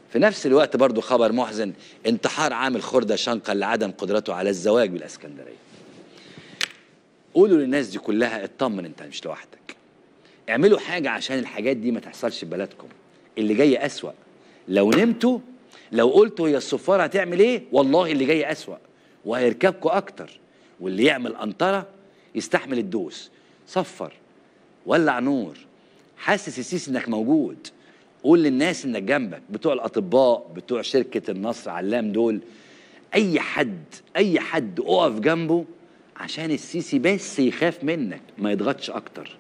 في نفس الوقت برضو خبر محزن انتحار عامل خردة شنقا لعدم قدرته على الزواج بالاسكندريه قولوا للناس دي كلها اطمن انت مش لوحدك اعملوا حاجة عشان الحاجات دي ما تحصلش في بلدكم اللي جاي أسوأ لو نمتوا لو قلتوا هي الصفارة هتعمل ايه والله اللي جاي أسوأ وهيركبكوا أكتر واللي يعمل قنطرة يستحمل الدوس صفر ولع نور حسس السيسي انك موجود قول للناس انك جنبك بتوع الاطباء بتوع شركه النصر علام دول اي حد اي حد اقف جنبه عشان السيسي بس يخاف منك ما يضغطش اكتر